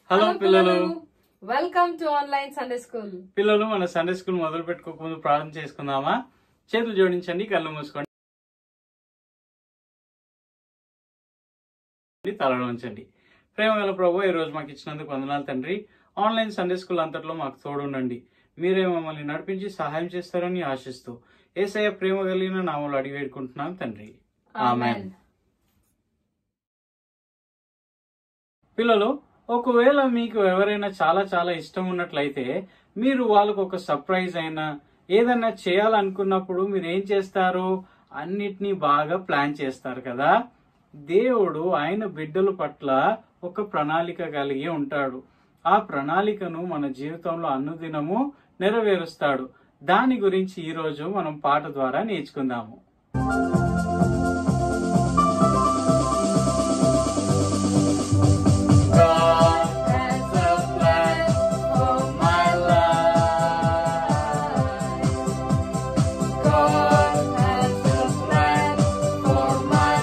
Hello పిల్లలు welcome to online Sunday school పిల్లలు మన సండే స్కూల్ మొదలు పెట్టుకోక ముందు ప్రార్థన చేసుకుందామా చేతులు జోడించండి కళ్ళు మూసుకోండి తలలో ఉంచండి ప్రేమ గల ప్రభు ఈ రోజు మాకు ఇచ్చినందుకు వందనాలు తండ్రి ఆన్లైన్ సండే స్కూల్ అంతట్లో మాకు తోడుండండి మీరే మమ్మల్ని నడిపించి సహాయం చేస్తారని ఆశిస్తూ ఏసయ్య ప్రేమ కలిగిన నామలు అడిగి వేడుకుంటున్నాం తండ్రి ఆమెన్ పిల్లలు ఒకవేళ మీకు ఎవరైనా చాలా చాలా ఇష్టం ఉన్నట్లయితే మీరు వాళ్ళకు ఒక సర్ప్రైజ్ అయినా ఏదైనా చేయాలనుకున్నప్పుడు మీరు ఏం చేస్తారు అన్నిటినీ బాగా ప్లాన్ చేస్తారు కదా దేవుడు ఆయన బిడ్డల పట్ల ఒక ప్రణాళిక కలిగి ఉంటాడు ఆ ప్రణాళికను మన జీవితంలో అనుదినము నెరవేరుస్తాడు దాని గురించి ఈ రోజు మనం పాట ద్వారా నేర్చుకుందాము God has a plan for my life. God has a plan for my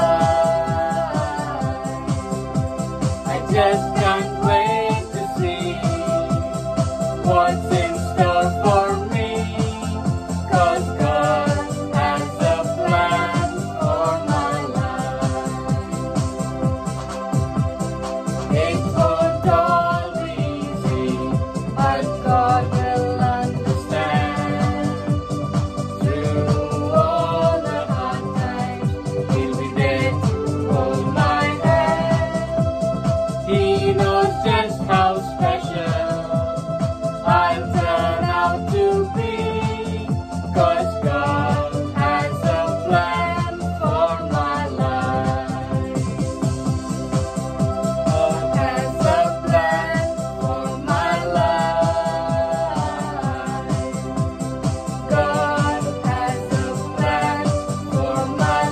life. I just can't wait to see what's in store for me. 'Cause God has a plan for my life. It won't all be easy, but God will understand. Through all the hard times, He'll be there to hold my hand. He knows just how special I'll turn out to be. 'Cause God has a plan for my life. God has a plan for my life. God has a plan for my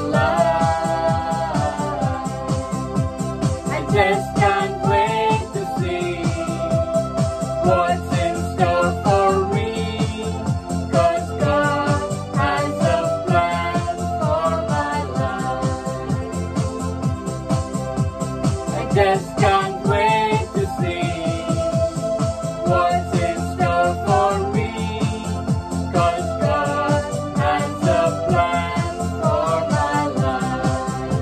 life. I just can't wait to see what's in store for me. 'Cause God has a plan for my life. I just can't wait to see what's in store for me. 'Cause God has a plan for my life.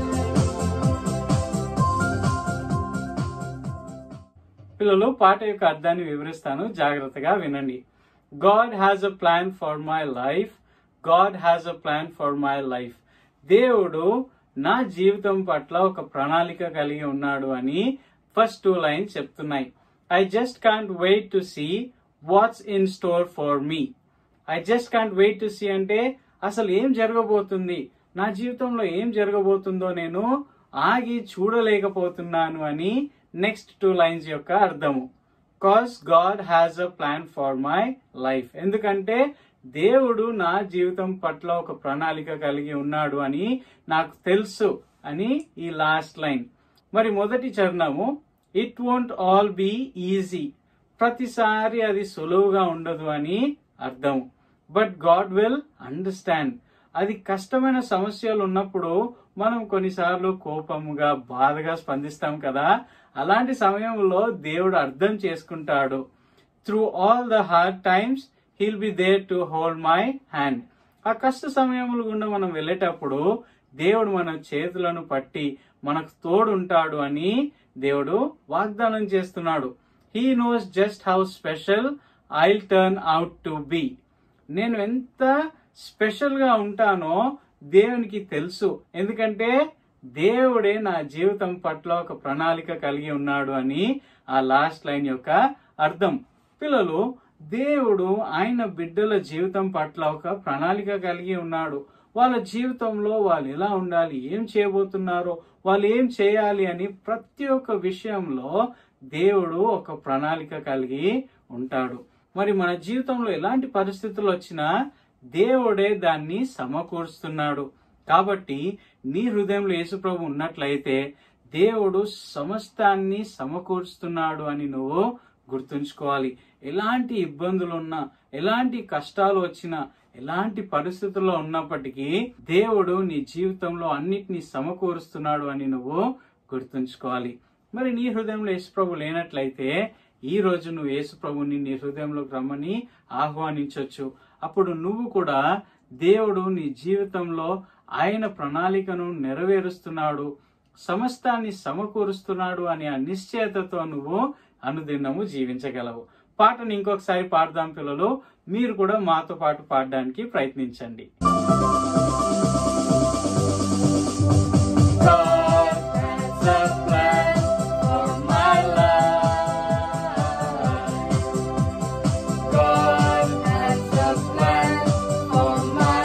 పిల్లలు పాట యొక్క అర్థాన్ని వివరిస్తాను జాగ్రత్తగా వినండి God has a plan for my life God has a plan for my life దేవుడు నా జీవితం పట్ల ఒక ప్రణాళిక కలిగి ఉన్నాడు అని ఫస్ట్ టూ లైన్స్ చెప్తున్నాయి I just can't wait to see what's in store for me I just can't wait to see అంటే అసలు ఏం జరగబోతుంది నా జీవితంలో ఏం జరగబోతుందో నేను ఆగి చూడలేకపోతున్నాను అని నెక్స్ట్ టూ లైన్స్ యొక్క అర్థము cos God has a plan for my life ఎందుకంటే దేవుడు నా జీవితం పట్ల ఒక ప్రణాళిక కలిగి ఉన్నాడు అని నాకు తెలుసు అని ఈ లాస్ట్ లైన్ మరి మొదటి చరణము it won't all be easy ప్రతిసారి అది సులువుగా ఉండదు అని అర్థం బట్ గాడ్ విల్ అండర్స్టాండ్ అది కష్టమైన సమస్యలు ఉన్నప్పుడు మనం కొన్నిసార్లు కోపముగా బాధగా స్పందిస్తాం కదా అలాంటి సమయంలో దేవుడు అర్థం చేసుకుంటాడు through all the hard times he'll be there to hold my hand ఆ కష్ట సమయముల గుండా మనం వెళ్ళేటప్పుడు దేవుడు మన చేతులను పట్టి మనకు తోడుంటాడు అని దేవుడు వాగ్దానం చేస్తున్నాడు he knows just how special I'll turn out to be నేను ఎంత స్పెషల్ గా ఉంటానో దేవునికి తెలుసు ఎందుకంటే దేవుడే నా జీవితం పట్ల ఒక ప్రణాళిక కలిగి ఉన్నాడు అని ఆ లాస్ట్ లైన్ యొక్క అర్థం పిల్లలు దేవుడు ఆయన బిడ్డల జీవితం పట్ల ఒక ప్రణాళిక కలిగి ఉన్నాడు వాళ్ళ జీవితంలో వాళ్ళు ఎలా ఉండాలి ఏం చేయబోతున్నారో వాళ్ళు ఏం చేయాలి అని ప్రతి ఒక్క విషయంలో దేవుడు ఒక ప్రణాళిక కలిగి ఉంటాడు మరి మన జీవితంలో ఎలాంటి పరిస్థితులు వచ్చినా దేవుడే దాన్ని సమకూరుస్తున్నాడు కాబట్టి నీ హృదయంలో యేసుప్రభు ఉన్నట్లయితే దేవుడు సమస్తాన్ని సమకూరుస్తున్నాడు అని నువ్వు గుర్తుంచుకోవాలి ఎలాంటి ఇబ్బందులు ఉన్నా ఎలాంటి కష్టాలు వచ్చినా ఎలాంటి పరిస్థితుల్లో ఉన్నప్పటికీ దేవుడు నీ జీవితంలో అన్నిటినీ సమకూరుస్తున్నాడు అని నువ్వు గుర్తుంచుకోవాలి మరి నీ హృదయంలో యేసు ప్రభు లేనట్లయితే ఈ రోజు నువ్వు యేసు ప్రభుని నీ హృదయంలోకి రమ్మని ఆహ్వానించవచ్చు అప్పుడు నువ్వు కూడా దేవుడు నీ జీవితంలో ఆయన ప్రణాళికను నెరవేరుస్తున్నాడు సమస్తాన్ని సమకూరుస్తున్నాడు అనే ఆ నిశ్చయతతో నువ్వు అనుదినము జీవించగలవు పాటను ఇంకొకసారి పాడదాం పిల్లలు మీరు కూడా మాతో పాటు పాడడానికి ప్రయత్నించండి God has a plan for my life. God has a plan for my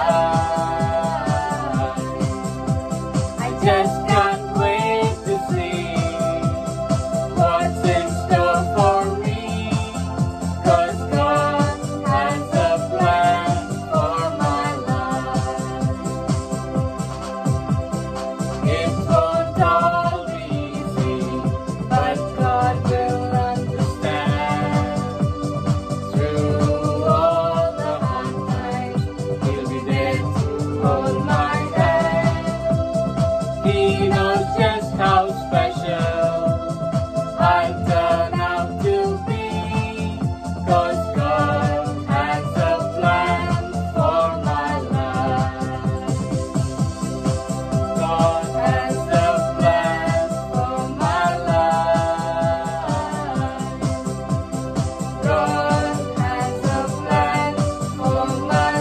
life. I just can't wait to see what's in store for me. 'Cause God has a plan for my life. It won't all be easy, but God will understand. Through all the hard times, He'll be there to hold my hand. He knows just how special I turn out to be. 'Cause God has a plan for my life. God has a plan for my life. God has a plan for my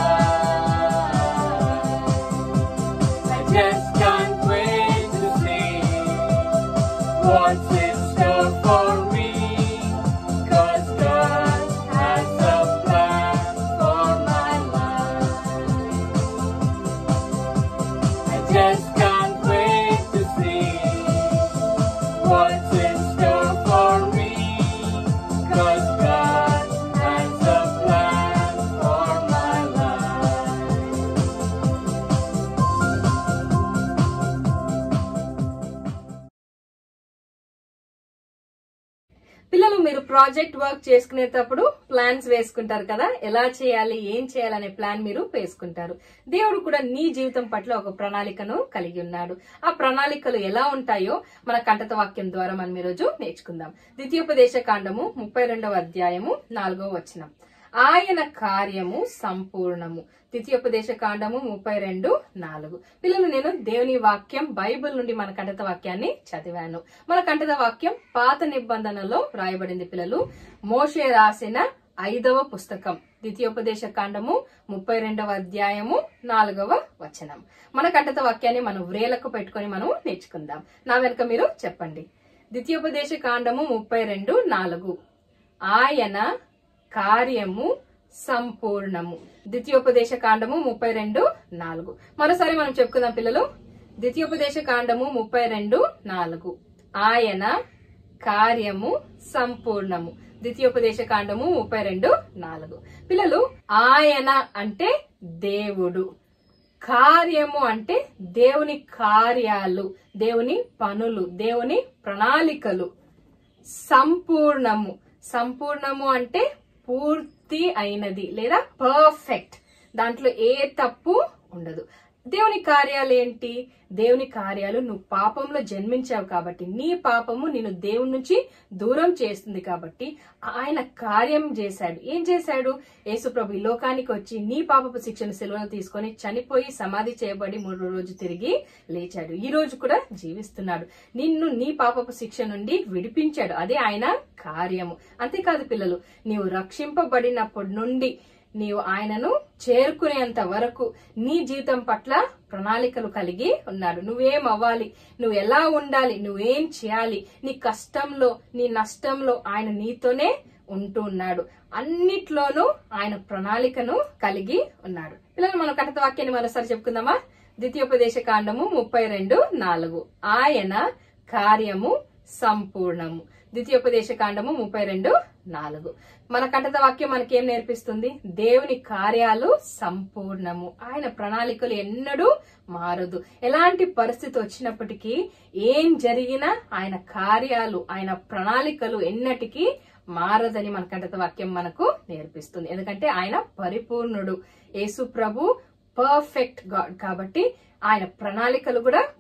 life. I just can't wait to see what's in store for me. 'Cause God has a plan for my life. I just can't wait to see what's in store for me. 'Cause God has a plan for my life. పిల్లలు మీరు project work చేసుకునేటప్పుడు plans వేసుకుంటారు కదా ఎలా చేయాలి ఏం చేయాలనే plan మీరు వేసుకుంటారు దేవుడు కూడా నీ జీవితం పట్ల ఒక ప్రణాళికను కలిగి ఉన్నాడు ఆ ప్రణాళికలు ఎలా ఉంటాయో మన కంటత వాక్యం ద్వారా మనం ఈరోజు నేర్చుకుందాం ద్వితీయోపదేశ కాండము ముప్పై రెండవ అధ్యాయము నాలుగో వచనం ఆయన కార్యము సంపూర్ణము ద్వితీయోపదేశ కాండము ముప్పై రెండు నాలుగు పిల్లలు నేను దేవుని వాక్యం బైబిల్ నుండి మన కంటత వాక్యాన్ని చదివాను మన కంటత వాక్యం పాత నిబంధనలో రాయబడింది పిల్లలు మోషే రాసిన ఐదవ పుస్తకం ద్వితీయోపదేశ కాండము ముప్పై రెండవ అధ్యాయము నాలుగవ వచనం మన కంటత వాక్యాన్ని మనం వ్రేలకు పెట్టుకొని మనం నేర్చుకుందాం నా వెనుక మీరు చెప్పండి ద్వితీయోపదేశ కాండము ముప్పై రెండు నాలుగు ఆయన కార్యము సంపూర్ణము ద్వితీయోపదేశ కాండము ముప్పై రెండు నాలుగు మరోసారి మనం చెప్పుకుందాం పిల్లలు ద్వితీయోపదేశ కాండము ముప్పై రెండు నాలుగు ఆయన కార్యము సంపూర్ణము ద్వితీయోపదేశ కాండము ముప్పై రెండు నాలుగు పిల్లలు ఆయన అంటే దేవుడు కార్యము అంటే దేవుని కార్యాలు దేవుని పనులు దేవుని ప్రణాళికలు సంపూర్ణము సంపూర్ణము అంటే పూర్తి అయినది లేదా పర్ఫెక్ట్ దాంట్లో ఏ తప్పు ఉండదు దేవుని కార్యాలు ఏంటి దేవుని కార్యాలు నువ్వు పాపంలో జన్మించావు కాబట్టి నీ పాపము నిన్ను దేవుని నుంచి దూరం చేస్తుంది కాబట్టి ఆయన కార్యం చేశాడు ఏం చేశాడు యేసుప్రభు ఈ లోకానికి వచ్చి నీ పాపపు శిక్షను సెలవులు తీసుకొని చనిపోయి సమాధి చేయబడి మూడో రోజు తిరిగి లేచాడు ఈ రోజు కూడా జీవిస్తున్నాడు నిన్ను నీ పాపపు శిక్ష నుండి విడిపించాడు అదే ఆయన కార్యము అంతేకాదు పిల్లలు నీవు రక్షింపబడినప్పటి నుండి నీవు ఆయనను చేరుకునేంత వరకు నీ జీవితం పట్ల ప్రణాళికలు కలిగి ఉన్నాడు నువ్వేం అవ్వాలి నువ్వు ఎలా ఉండాలి నువ్వేం చేయాలి నీ కష్టంలో నీ నష్టంలో ఆయన నీతోనే ఉంటూ ఉన్నాడు అన్నిట్లోనూ ఆయన ప్రణాళికను కలిగి ఉన్నాడు పిల్లలు మనం కథత వాక్యాన్ని మరోసారి చెప్పుకుందామా ద్వితీయోపదేశ కాండము ముప్పై రెండు నాలుగు ఆయన కార్యము సంపూర్ణము ద్వితీయోపదేశ కాండము ముప్పై రెండు నాలుగు మన కంటత వాక్యం మనకేం నేర్పిస్తుంది దేవుని కార్యాలు సంపూర్ణము ఆయన ప్రణాళికలు ఎన్నడూ మారదు ఎలాంటి పరిస్థితి వచ్చినప్పటికీ ఏం జరిగినా ఆయన కార్యాలు ఆయన ప్రణాళికలు ఎన్నటికీ మారదని మన కంటత వాక్యం మనకు నేర్పిస్తుంది ఎందుకంటే ఆయన పరిపూర్ణుడు యేసు ప్రభు పర్ఫెక్ట్ గాడ్ కాబట్టి ఆయన ప్రణాళికలు కూడా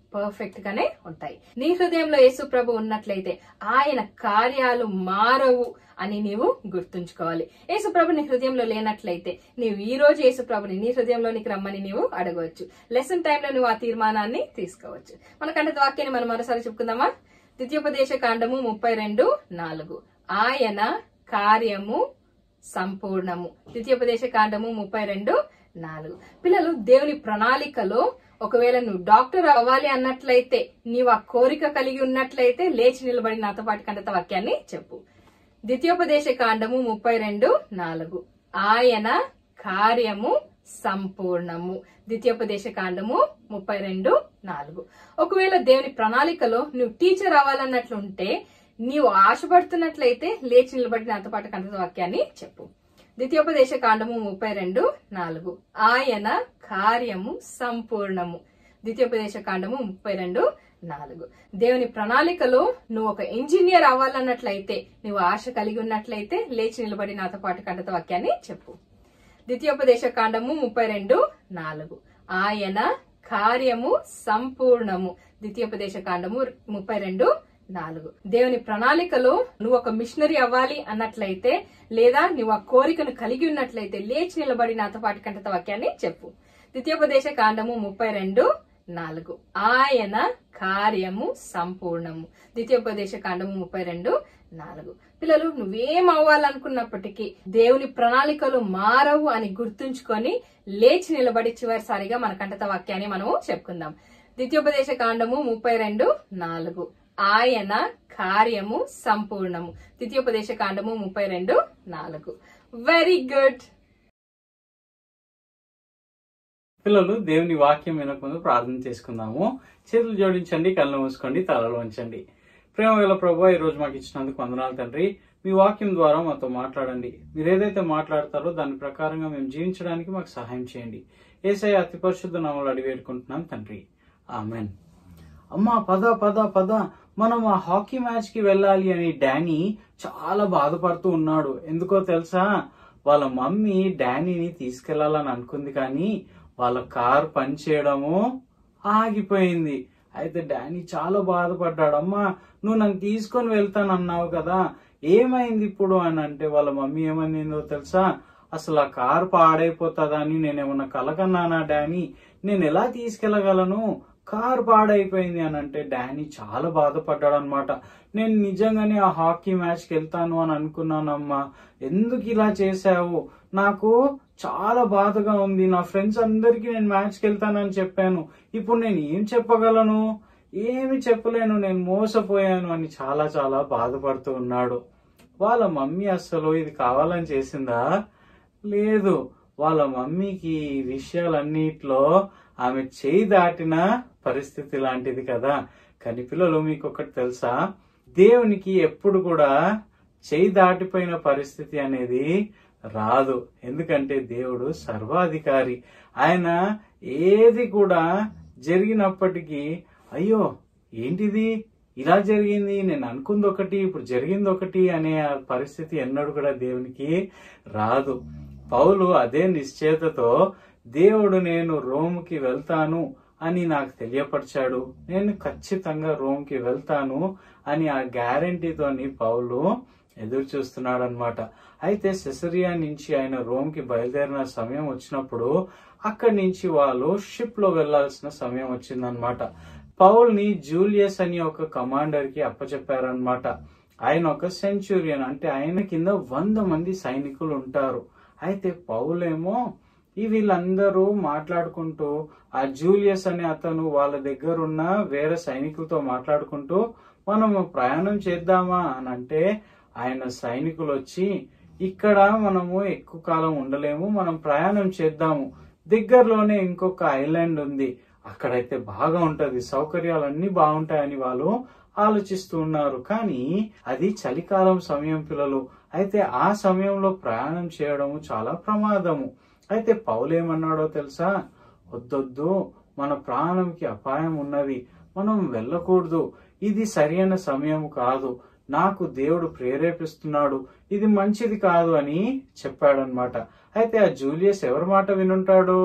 పర్ఫెక్ట్ గానే ఉంటాయి నీ హృదయంలో యేసు ప్రభు ఉన్నట్లయితే ఆయన కార్యాలు మారవు అని నీవు గుర్తుంచుకోవాలి యేసు ప్రభు నీ హృదయంలో లేనట్లయితే నీవు ఈ రోజు యేసు ప్రభుని నీ హృదయంలోనికి రమ్మని నీవు అడగవచ్చు లెసన్ టైంలో నువ్వు ఆ తీర్మానాన్ని తీసుకోవచ్చు మనకంటే వాక్యాన్ని మనం మరోసారి చెప్పుకుందామా ద్వితీయోపదేశ కాండము ముప్పై రెండు నాలుగు ఆయన కార్యము సంపూర్ణము ద్వితీయోపదేశ కాండము ముప్పై రెండు నాలుగు పిల్లలు దేవుని ప్రణాళికలో ఒకవేళ నువ్వు డాక్టర్ అవ్వాలి అన్నట్లయితే నీవు ఆ కోరిక కలిగి ఉన్నట్లయితే లేచి నిలబడి నాతో పాటు కంటత వాక్యాన్ని చెప్పు ద్వితీయోపదేశ కాండము ముప్పై రెండు నాలుగు ఆయన కార్యము సంపూర్ణము ద్వితీయోపదేశ కాండము ముప్పై రెండు నాలుగు ఒకవేళ దేవుని ప్రణాళికలో నువ్వు టీచర్ అవ్వాలన్నట్లుంటే నీవు ఆశపడుతున్నట్లయితే లేచి నిలబడి నాతో పాటు కంటత వాక్యాన్ని చెప్పు ద్వితీయోపదేశ కాండము ముప్పై రెండు నాలుగు ఆయన కార్యము సంపూర్ణము ద్వితీయోపదేశ కాండము ముప్పై రెండు నాలుగు దేవుని ప్రణాళికలో నువ్వు ఒక ఇంజనీర్ అవ్వాలన్నట్లయితే నువ్వు ఆశ కలిగి ఉన్నట్లయితే లేచి నిలబడి నాతో పాటు కంటత వాక్యాన్ని చెప్పు ద్వితీయోపదేశ కాండము ముప్పై రెండు నాలుగు ఆయన కార్యము సంపూర్ణము ద్వితీయోపదేశ కాండము ముప్పై రెండు నాలుగు దేవుని ప్రణాళికలో నువ్వు ఒక మిషనరీ అవ్వాలి అన్నట్లయితే లేదా నువ్వు ఆ కోరికను కలిగి ఉన్నట్లయితే లేచి నిలబడి నాతో పాటు కంటత వాక్యాన్ని చెప్పు ద్వితీయోపదేశ కాండము ముప్పై రెండు నాలుగు ఆయన కార్యము సంపూర్ణము ద్వితీయోపదేశ కాండము ముప్పై రెండు నాలుగు పిల్లలు నువ్వేం అవ్వాలనుకున్నప్పటికీ దేవుని ప్రణాళికలు మారవు అని గుర్తుంచుకొని లేచి నిలబడి చివరిసారిగా మన కంటత వాక్యాన్ని మనము చెప్పుకుందాం ద్వితీయోపదేశ కాండము ముప్పై రెండు నాలుగు ఆయన కార్యము సంపూర్ణము ద్వితీయోపదేశ కాండము ముప్పై రెండు నాలుగు వెరీ గుడ్ పిల్లలు దేవుని వాక్యం వినకముందు ప్రార్థన చేసుకుందాము చేతులు జోడించండి కళ్ళు మూసుకోండి తలలో ఉంచండి ప్రేమ గల ప్రభు ఈ రోజు మాకు ఇచ్చినందుకు వందనాలు తండ్రి మీ వాక్యం ద్వారా మాతో మాట్లాడండి మీరు ఏదైతే మాట్లాడతారో దాని ప్రకారంగా మేము జీవించడానికి మాకు సహాయం చేయండి ఏసై అతి పరిశుద్ధ నామలు అడిగి వేడుకుంటున్నాం తండ్రి ఆమెన్ అమ్మా పద పద పద మనం ఆ హాకీ మ్యాచ్ కి వెళ్ళాలి అని డానీ చాలా బాధపడుతూ ఉన్నాడు ఎందుకో తెలుసా వాళ్ళ మమ్మీ డానీని తీసుకెళ్లాలని అనుకుంది కానీ వాళ్ళ కార్ పనిచేయడము ఆగిపోయింది అయితే డానీ చాలా బాధపడ్డాడు అమ్మా నువ్వు నన్ను తీసుకొని వెళ్తాను అన్నావు కదా ఏమైంది ఇప్పుడు అని అంటే వాళ్ళ మమ్మీ ఏమనిందో తెలుసా అసలు ఆ కార్ పాడైపోతుందని నేనేమన్నా కలకన్నానా డానీ నేను ఎలా తీసుకెళ్లగలను కార్ పాడైపోయింది అని అంటే డానీ చాలా బాధపడ్డాడు అనమాట నేను నిజంగానే ఆ హాకీ మ్యాచ్ కి వెళ్తాను అని అనుకున్నానమ్మా ఎందుకు ఇలా చేశావు నాకు చాలా బాధగా ఉంది నా ఫ్రెండ్స్ అందరికీ నేను మ్యాచ్ కి వెళ్తానని చెప్పాను ఇప్పుడు నేను ఏం చెప్పగలను ఏమి చెప్పలేను నేను మోసపోయాను అని చాలా చాలా బాధపడుతూ ఉన్నాడు వాళ్ళ మమ్మీ అసలు ఇది కావాలని చేసిందా లేదు వాళ్ళ మమ్మీకి ఈ విషయాలన్నిట్లో ఆమె చేయి దాటిన పరిస్థితి లాంటిది కదా కానీ పిల్లలు మీకు ఒకటి తెలుసా దేవునికి ఎప్పుడు కూడా చేయి దాటిపోయిన పరిస్థితి అనేది రాదు ఎందుకంటే దేవుడు సర్వాధికారి ఆయన ఏది కూడా జరిగినప్పటికీ అయ్యో ఏంటిది ఇలా జరిగింది నేను అనుకుంది ఒకటి ఇప్పుడు జరిగింది ఒకటి అనే ఆ పరిస్థితి ఎన్నడూ కూడా దేవునికి రాదు పౌలు అదే నిశ్చేతతో దేవుడు నేను రోమ్కి వెళ్తాను అని నాకు తెలియపరిచాడు నేను ఖచ్చితంగా రోమ్కి వెళ్తాను అని ఆ గ్యారంటీతోని పౌలు ఎదురు చూస్తున్నాడు అనమాట అయితే సెసరియా నుంచి ఆయన రోమ్ కి బయలుదేరిన సమయం వచ్చినప్పుడు అక్కడి నుంచి వాళ్ళు షిప్ లో వెళ్లాల్సిన సమయం వచ్చిందనమాట పౌల్ ని జూలియస్ అని ఒక కమాండర్ కి అప్పచెప్పారనమాట ఆయన ఒక సెంచురియన్ అంటే ఆయన కింద వంద మంది సైనికులు ఉంటారు అయితే పౌలేమో ఈ వీళ్ళందరూ మాట్లాడుకుంటూ ఆ జూలియస్ అనే అతను వాళ్ళ దగ్గర ఉన్న వేరే సైనికులతో మాట్లాడుకుంటూ మనం ప్రయాణం చేద్దామా అని అంటే ఆయన సైనికులు వచ్చి ఇక్కడ మనము ఎక్కువ కాలం ఉండలేము మనం ప్రయాణం చేద్దాము దగ్గరలోనే ఇంకొక ఐలాండ్ ఉంది అక్కడైతే బాగా ఉంటది సౌకర్యాలన్నీ బాగుంటాయని వాళ్ళు ఆలోచిస్తూ ఉన్నారు కానీ అది చలికాలం సమయం పిల్లలు అయితే ఆ సమయంలో ప్రయాణం చేయడము చాలా ప్రమాదము అయితే పౌలు ఏమన్నాడో తెలుసా వద్దొద్దు మన ప్రాణంకి అపాయం ఉన్నది మనం వెళ్ళకూడదు ఇది సరైన సమయం కాదు నాకు దేవుడు ప్రేరేపిస్తున్నాడు ఇది మంచిది కాదు అని చెప్పాడనమాట అయితే ఆ జూలియస్ ఎవరి మాట వినుంటాడు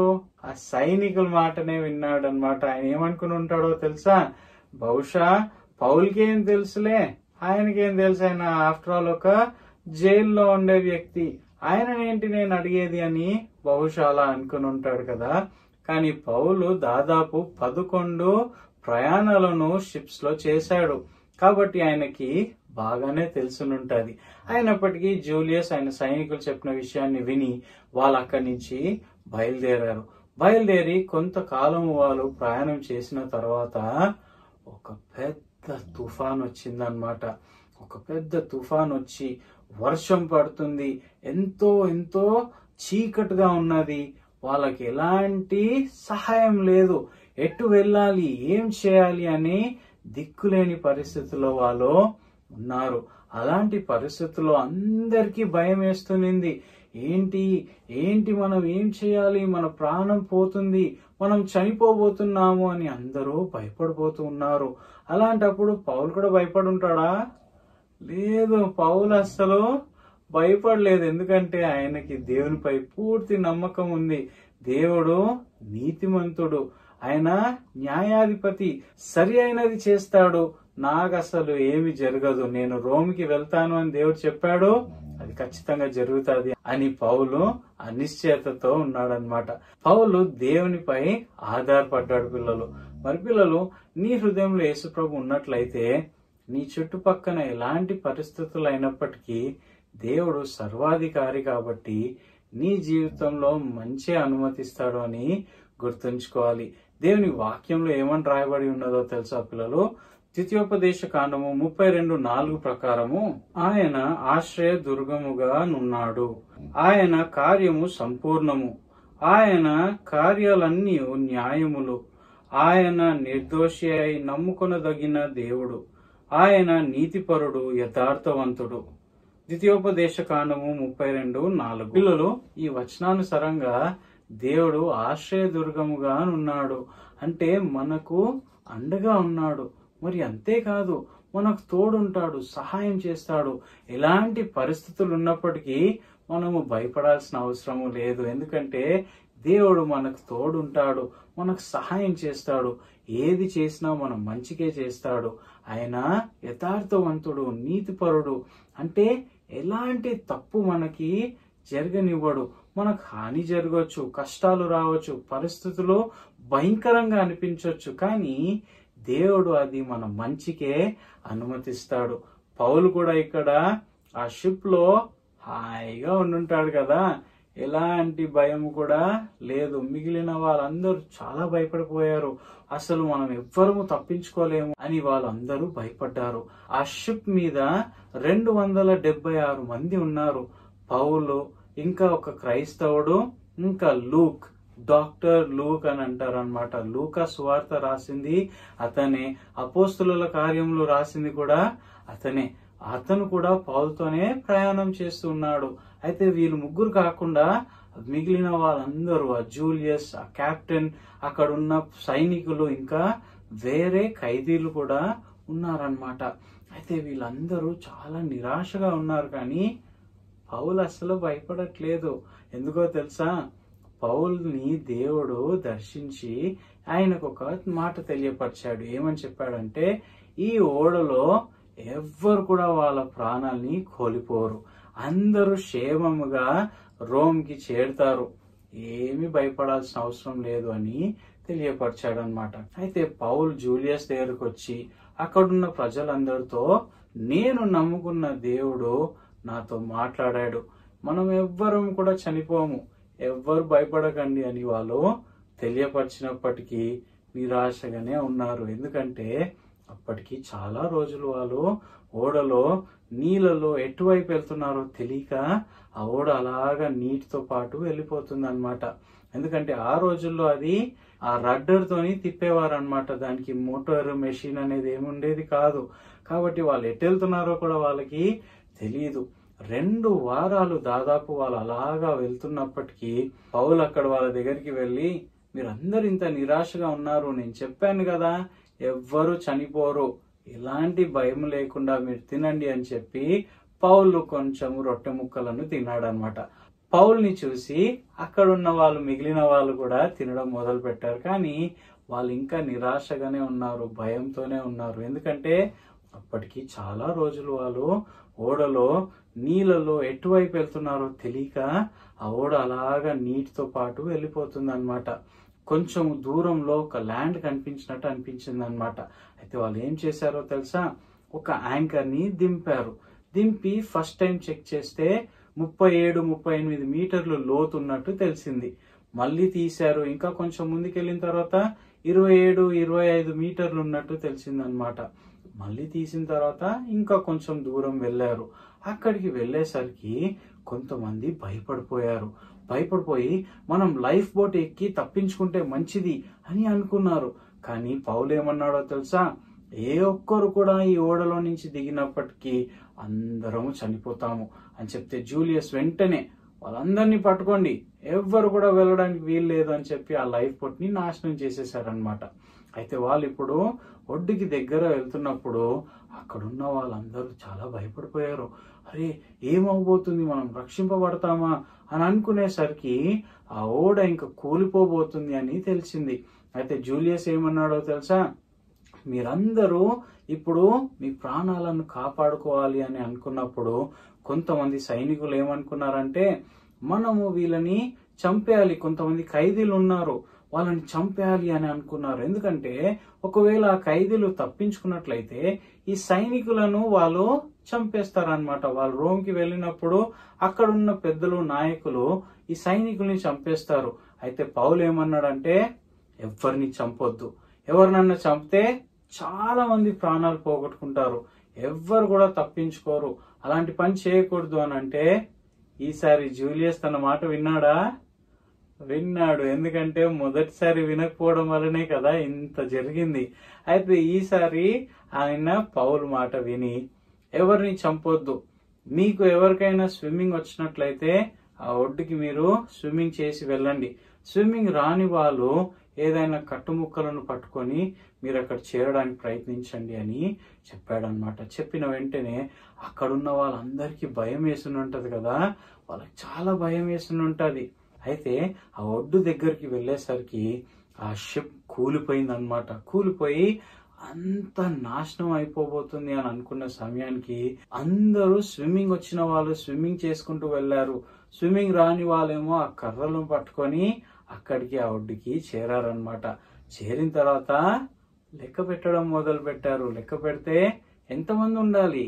ఆ సైనికుల మాటనే విన్నాడు అనమాట ఆయన ఏమనుకుని ఉంటాడో తెలుసా బహుశా పౌల్కి ఏం తెలుసులే ఆయనకేం తెలుసు ఆయన ఆఫ్టర్ ఆల్ ఒక జైల్లో ఉండే వ్యక్తి ఆయననేంటి నేను అడిగేది అని బహుశా అలా అనుకుని ఉంటాడు కదా కానీ పౌలు దాదాపు పదకొండు ప్రయాణాలను షిప్స్ లో చేశాడు కాబట్టి ఆయనకి బాగానే తెలుసునుంటది అయినప్పటికీ జూలియస్ ఆయన సైనికులు చెప్పిన విషయాన్ని విని వాళ్ళు అక్కడి నుంచి బయలుదేరారు బయలుదేరి కొంతకాలం వాళ్ళు ప్రయాణం చేసిన తర్వాత ఒక పెద్ద తుఫాన్ వచ్చిందనమాట ఒక పెద్ద తుఫాన్ వచ్చి వర్షం పడుతుంది ఎంతో ఎంతో చీకటిగా ఉన్నది వాళ్ళకి ఎలాంటి సహాయం లేదు ఎటు వెళ్ళాలి ఏం చేయాలి అని దిక్కులేని పరిస్థితుల్లో వాళ్ళు ఉన్నారు అలాంటి పరిస్థితుల్లో అందరికీ భయం వేస్తునింది ఏంటి ఏంటి మనం ఏం చేయాలి మన ప్రాణం పోతుంది మనం చనిపోబోతున్నాము అని అందరూ భయపడిపోతూ ఉన్నారు అలాంటప్పుడు పౌలు కూడా భయపడి ఉంటాడా లేదు పౌలు అస్సలు భయపడలేదు ఎందుకంటే ఆయనకి దేవునిపై పూర్తి నమ్మకం ఉంది దేవుడు నీతిమంతుడు ఆయన న్యాయాధిపతి సరి అయినది చేస్తాడు నాకు అసలు ఏమి జరగదు నేను రోమ్కి వెళ్తాను అని దేవుడు చెప్పాడు అది ఖచ్చితంగా జరుగుతుంది అని పౌలు అనిశ్చయతతో ఉన్నాడనమాట పౌలు దేవునిపై ఆధారపడ్డాడు పిల్లలు మరి పిల్లలు నీ హృదయంలో యేసుప్రభు ఉన్నట్లయితే నీ చుట్టుపక్కన ఎలాంటి పరిస్థితులు అయినప్పటికీ దేవుడు సర్వాధికారి కాబట్టి నీ జీవితంలో మంచి అనుమతిస్తాడు అని గుర్తుంచుకోవాలి దేవుని వాక్యంలో ఏమని రాయబడి ఉన్నదో తెలుసా పిల్లలు ద్వితీయోపదేశ కాండము ముప్పై రెండు నాలుగు ప్రకారము ఆయన ఆశ్రయ దుర్గముగా నున్నాడు ఆయన కార్యము సంపూర్ణము ఆయన కార్యాలన్నీ న్యాయములు ఆయన నిర్దోషి అయి నమ్ముకొనదగిన దేవుడు ఆయన నీతిపరుడు యథార్థవంతుడు ద్వితీయోపదేశ కాండము ముప్పై రెండు నాలుగు పిల్లలు ఈ వచనానుసారంగా దేవుడు ఆశ్రయదుర్గముగా ఉన్నాడు అంటే మనకు అండగా ఉన్నాడు మరి అంతేకాదు మనకు తోడుంటాడు సహాయం చేస్తాడు ఎలాంటి పరిస్థితులు ఉన్నప్పటికీ మనము భయపడాల్సిన అవసరము లేదు ఎందుకంటే దేవుడు మనకు తోడుంటాడు మనకు సహాయం చేస్తాడు ఏది చేసినా మనం మంచికే చేస్తాడు ఆయన యథార్థవంతుడు నీతిపరుడు అంటే ఎలాంటి తప్పు మనకి జరగనివ్వడు మనకు హాని జరగవచ్చు కష్టాలు రావచ్చు పరిస్థితులు భయంకరంగా అనిపించవచ్చు కానీ దేవుడు అది మన మంచికే అనుమతిస్తాడు పౌలు కూడా ఇక్కడ ఆ షిప్ లో హాయిగా ఉండుంటాడు కదా ఎలాంటి భయం కూడా లేదు మిగిలిన వాళ్ళందరూ చాలా భయపడిపోయారు అసలు మనం ఎవ్వరము తప్పించుకోలేము అని వాళ్ళందరూ భయపడ్డారు ఆ షిప్ మీద రెండు వందల డెబ్బై ఆరు మంది ఉన్నారు పౌలు ఇంకా ఒక క్రైస్తవుడు ఇంకా లూక్ డాక్టర్ లూక్ అని అంటారు అనమాట లూకా సువార్త రాసింది అతనే అపోస్తుల కార్యములు రాసింది కూడా అతనే అతను కూడా పౌలతోనే ప్రయాణం చేస్తున్నాడు అయితే వీళ్ళు ముగ్గురు కాకుండా మిగిలిన వాళ్ళందరూ ఆ జూలియస్ ఆ కెప్టెన్ అక్కడ ఉన్న సైనికులు ఇంకా వేరే ఖైదీలు కూడా ఉన్నారనమాట అయితే వీళ్ళందరూ చాలా నిరాశగా ఉన్నారు కానీ పౌలు అసలు భయపడట్లేదు ఎందుకో తెలుసా పౌల్ని దేవుడు దర్శించి ఆయనకు ఒక మాట తెలియపరిచాడు ఏమని చెప్పాడంటే ఈ ఓడలో ఎవ్వరు కూడా వాళ్ళ ప్రాణాల్ని కోల్పోరు అందరూ క్షేమముగా రోమ్కి చేరుతారు ఏమీ భయపడాల్సిన అవసరం లేదు అని తెలియపరిచాడు అనమాట అయితే పౌల్ జూలియస్ దగ్గరకు వచ్చి అక్కడున్న ప్రజలందరితో నేను నమ్ముకున్న దేవుడు నాతో మాట్లాడాడు మనం ఎవ్వరం కూడా చనిపోము ఎవ్వరు భయపడకండి అని వాళ్ళు తెలియపరిచినప్పటికీ నిరాశగానే ఉన్నారు ఎందుకంటే అప్పటికి చాలా రోజులు వాళ్ళు ఓడలో నీళ్ళలో ఎటువైపు వెళ్తున్నారో తెలియక ఆ ఓడ అలాగా నీటితో పాటు వెళ్ళిపోతుంది అనమాట ఎందుకంటే ఆ రోజుల్లో అది ఆ రడ్డర్ తోని తిప్పేవారు అనమాట దానికి మోటార్ మెషిన్ అనేది ఏమి ఉండేది కాదు కాబట్టి వాళ్ళు ఎటు వెళ్తున్నారో కూడా వాళ్ళకి తెలియదు రెండు వారాలు దాదాపు వాళ్ళు అలాగా వెళ్తున్నప్పటికీ పౌలు అక్కడ వాళ్ళ దగ్గరికి వెళ్ళి మీరందరు ఇంత నిరాశగా ఉన్నారు నేను చెప్పాను కదా ఎవ్వరు చనిపోరు ఎలాంటి భయం లేకుండా మీరు తినండి అని చెప్పి పౌలు కొంచెం రొట్టె ముక్కలను తిన్నాడనమాట పౌల్ని చూసి అక్కడ ఉన్న వాళ్ళు మిగిలిన వాళ్ళు కూడా తినడం మొదలు పెట్టారు కానీ వాళ్ళు ఇంకా నిరాశగానే ఉన్నారు భయంతోనే ఉన్నారు ఎందుకంటే అప్పటికి చాలా రోజులు వాళ్ళు ఓడలో నీళ్ళలో ఎటువైపు వెళ్తున్నారో తెలియక ఆ ఓడ అలాగా నీటితో పాటు వెళ్ళిపోతుంది అనమాట కొంచెం దూరంలో ఒక ల్యాండ్ కనిపించినట్టు అనిపించింది అనమాట అయితే వాళ్ళు ఏం చేశారో తెలుసా ఒక యాంకర్ ని దింపారు దింపి ఫస్ట్ టైం చెక్ చేస్తే ముప్పై ఏడు ముప్పై ఎనిమిది మీటర్లు లోతు ఉన్నట్టు తెలిసింది మళ్ళీ తీశారు ఇంకా కొంచెం ముందుకెళ్ళిన తర్వాత ఇరవై ఏడు ఇరవై ఐదు మీటర్లు ఉన్నట్టు తెలిసిందనమాట మళ్ళీ తీసిన తర్వాత ఇంకా కొంచెం దూరం వెళ్ళారు అక్కడికి వెళ్ళేసరికి కొంతమంది భయపడిపోయారు భయపడిపోయి మనం లైఫ్ బోట్ ఎక్కి తప్పించుకుంటే మంచిది అని అనుకున్నారు కానీ పౌలు ఏమన్నాడో తెలుసా ఏ ఒక్కరు కూడా ఈ ఓడలో నుంచి దిగినప్పటికీ అందరము చనిపోతాము అని చెప్తే జూలియస్ వెంటనే వాళ్ళందరినీ పట్టుకోండి ఎవ్వరు కూడా వెళ్ళడానికి వీలు లేదు అని చెప్పి ఆ లైఫ్ బోట్ ని నాశనం చేసేసారనమాట అయితే వాళ్ళు ఇప్పుడు ఒడ్డుకి దగ్గర వెళ్తున్నప్పుడు అక్కడున్న వాళ్ళందరూ చాలా భయపడిపోయారు అరే ఏమవబోతుంది మనం రక్షింపబడతామా అని అనుకునేసరికి ఆ ఓడ ఇంకా కూలిపోబోతుంది అని తెలిసింది అయితే జూలియస్ ఏమన్నాడో తెలుసా మీరందరూ ఇప్పుడు మీ ప్రాణాలను కాపాడుకోవాలి అని అనుకున్నప్పుడు కొంతమంది సైనికులు ఏమనుకున్నారంటే మనము వీళ్ళని చంపేయాలి కొంతమంది ఖైదీలు ఉన్నారు వాళ్ళని చంపేయాలి అని అనుకున్నారు ఎందుకంటే ఒకవేళ ఆ ఖైదీలు తప్పించుకున్నట్లయితే ఈ సైనికులను వాళ్ళు చంపేస్తారనమాట వాళ్ళు రోమ్కి వెళ్ళినప్పుడు అక్కడ ఉన్న పెద్దలు నాయకులు ఈ సైనికుల్ని చంపేస్తారు అయితే పౌలు ఏమన్నాడంటే ఎవరిని చంపొద్దు ఎవరినన్నా చంపితే చాలా మంది ప్రాణాలు పోగొట్టుకుంటారు ఎవ్వరు కూడా తప్పించుకోరు అలాంటి పని చేయకూడదు అని అంటే ఈసారి జూలియస్ తన మాట విన్నాడా విన్నాడు ఎందుకంటే మొదటిసారి వినకపోవడం వల్లనే కదా ఇంత జరిగింది అయితే ఈసారి ఆయన పౌలు మాట విని ఎవరిని చంపొద్దు మీకు ఎవరికైనా స్విమ్మింగ్ వచ్చినట్లయితే ఆ ఒడ్డుకి మీరు స్విమ్మింగ్ చేసి వెళ్ళండి స్విమ్మింగ్ రాని వాళ్ళు ఏదైనా కట్టుముక్కలను పట్టుకొని మీరు అక్కడ చేరడానికి ప్రయత్నించండి అని చెప్పాడనమాట చెప్పిన వెంటనే అక్కడున్న వాళ్ళందరికీ భయం వేసుని ఉంటది కదా వాళ్ళకి చాలా భయం వేసుని ఉంటది అయితే ఆ ఒడ్డు దగ్గరికి వెళ్ళేసరికి ఆ షిప్ కూలిపోయింది అనమాట కూలిపోయి అంత నాశనం అయిపోబోతుంది అని అనుకున్న సమయానికి అందరూ స్విమ్మింగ్ వచ్చిన వాళ్ళు స్విమ్మింగ్ చేసుకుంటూ వెళ్ళారు స్విమ్మింగ్ రాని వాళ్ళేమో ఆ కర్రలను పట్టుకొని అక్కడికి ఆ ఒడ్డుకి చేరారనమాట చేరిన తర్వాత లెక్క పెట్టడం మొదలు పెట్టారు లెక్క పెడితే ఎంతమంది ఉండాలి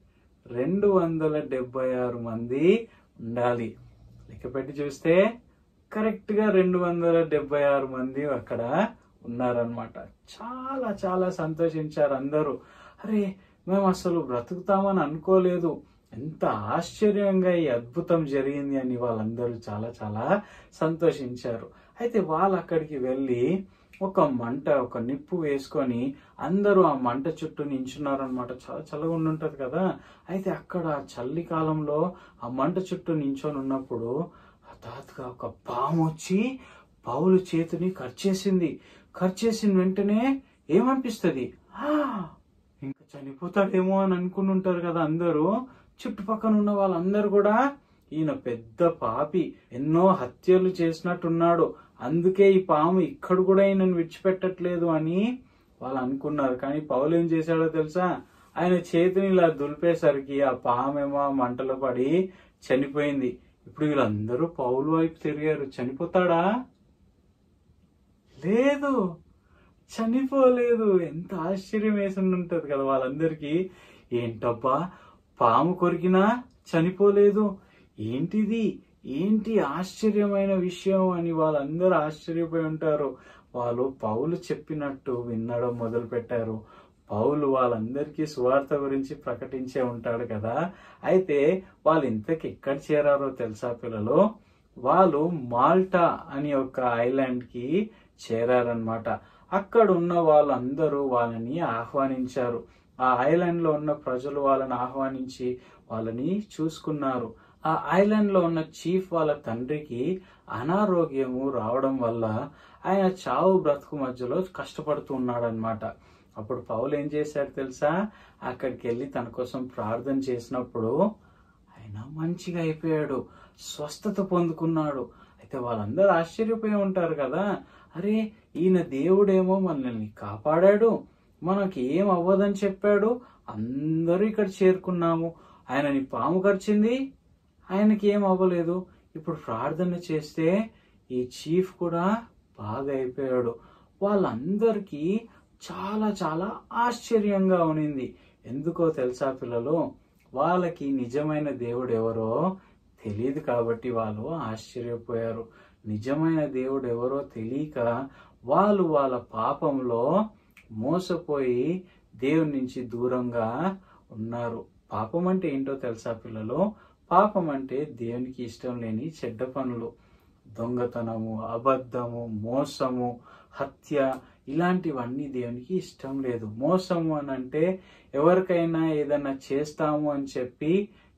రెండు వందల డెబ్బై ఆరు మంది ఉండాలి లెక్క పెట్టి చూస్తే కరెక్ట్ గా రెండు వందల డెబ్బై ఆరు మంది అక్కడ ఉన్నారనమాట చాలా చాలా సంతోషించారు అందరూ అరే మేము అసలు బ్రతుకుతామని అనుకోలేదు ఎంత ఆశ్చర్యంగా ఈ అద్భుతం జరిగింది అని వాళ్ళందరూ చాలా చాలా సంతోషించారు అయితే వాళ్ళు అక్కడికి వెళ్ళి ఒక మంట ఒక నిప్పు వేసుకొని అందరూ ఆ మంట చుట్టూ నించున్నారనమాట చాలా చల్లగా ఉండుంటది కదా అయితే అక్కడ చల్లి కాలంలో ఆ మంట చుట్టూ నించొని ఉన్నప్పుడు హఠాత్తుగా ఒక పాము వచ్చి పౌలు చేతిని ఖర్చేసింది ఖర్చేసిన వెంటనే ఏమనిపిస్తుంది "ఆ, ఇంకా చనిపోతాడేమో అని అనుకుని ఉంటారు కదా అందరూ చుట్టుపక్కల ఉన్న వాళ్ళందరూ కూడా ఈయన పెద్ద పాపి ఎన్నో హత్యలు చేసినట్టున్నాడు అందుకే ఈ పాము ఇక్కడ కూడా ఈయనను విడిచిపెట్టట్లేదు అని వాళ్ళు అనుకున్నారు కానీ పౌలు ఏం చేశాడో తెలుసా ఆయన చేతిని ఇలా దులిపేసరికి ఆ పామేమో ఆ మంటలో పడి చనిపోయింది ఇప్పుడు వీళ్ళందరూ పౌలు వైపు తిరిగారు చనిపోతాడా లేదు చనిపోలేదు ఎంత ఆశ్చర్యం వేసి ఉంటది కదా వాళ్ళందరికీ ఏంటబ్బా పాము కొరికినా చనిపోలేదు ఏంటిది ఏంటి ఆశ్చర్యమైన విషయం అని వాళ్ళందరూ ఆశ్చర్యపోయి ఉంటారు వాళ్ళు పౌలు చెప్పినట్టు వినడం మొదలు పెట్టారు పౌలు వాళ్ళందరికీ సువార్త గురించి ప్రకటించే ఉంటాడు కదా అయితే వాళ్ళు ఇంతకి ఎక్కడ చేరారో తెలుసా పిల్లలు వాళ్ళు మాల్టా అని ఒక ఐలాండ్ కి చేరారనమాట అక్కడ ఉన్న వాళ్ళందరూ వాళ్ళని ఆహ్వానించారు ఆ ఐలాండ్ లో ఉన్న ప్రజలు వాళ్ళని ఆహ్వానించి వాళ్ళని చూసుకున్నారు ఆ ఐలాండ్ లో ఉన్న చీఫ్ వాళ్ళ తండ్రికి అనారోగ్యము రావడం వల్ల ఆయన చావు బ్రతుకు మధ్యలో కష్టపడుతూ ఉన్నాడనమాట అప్పుడు పౌలు ఏం చేశాడు తెలుసా అక్కడికి వెళ్ళి తన కోసం ప్రార్థన చేసినప్పుడు ఆయన ఆయన మంచిగా అయిపోయాడు స్వస్థత పొందుకున్నాడు అయితే వాళ్ళందరూ ఆశ్చర్యపోయి ఉంటారు కదా అరే ఈయన దేవుడేమో మనల్ని కాపాడాడు మనకి ఏం అవ్వదని చెప్పాడు అందరూ ఇక్కడ చేరుకున్నాము ఆయనని పాము కరిచింది ఆయనకి ఏం అవ్వలేదు ఇప్పుడు ప్రార్థన చేస్తే ఈ చీఫ్ కూడా బాగా అయిపోయాడు వాళ్ళందరికీ చాలా చాలా ఆశ్చర్యంగా ఉనింది ఎందుకో తెలుసా పిల్లలు వాళ్ళకి నిజమైన దేవుడు ఎవరో తెలియదు కాబట్టి వాళ్ళు ఆశ్చర్యపోయారు నిజమైన దేవుడు ఎవరో తెలియక వాళ్ళు వాళ్ళ పాపంలో మోసపోయి దేవుని నుంచి దూరంగా ఉన్నారు పాపం అంటే ఏంటో తెలుసా పిల్లలు పాపం అంటే దేవునికి ఇష్టం లేని చెడ్డ పనులు దొంగతనము అబద్ధము మోసము హత్య ఇలాంటివన్నీ దేవునికి ఇష్టం లేదు మోసము అని అంటే ఎవరికైనా ఏదైనా చేస్తాము అని చెప్పి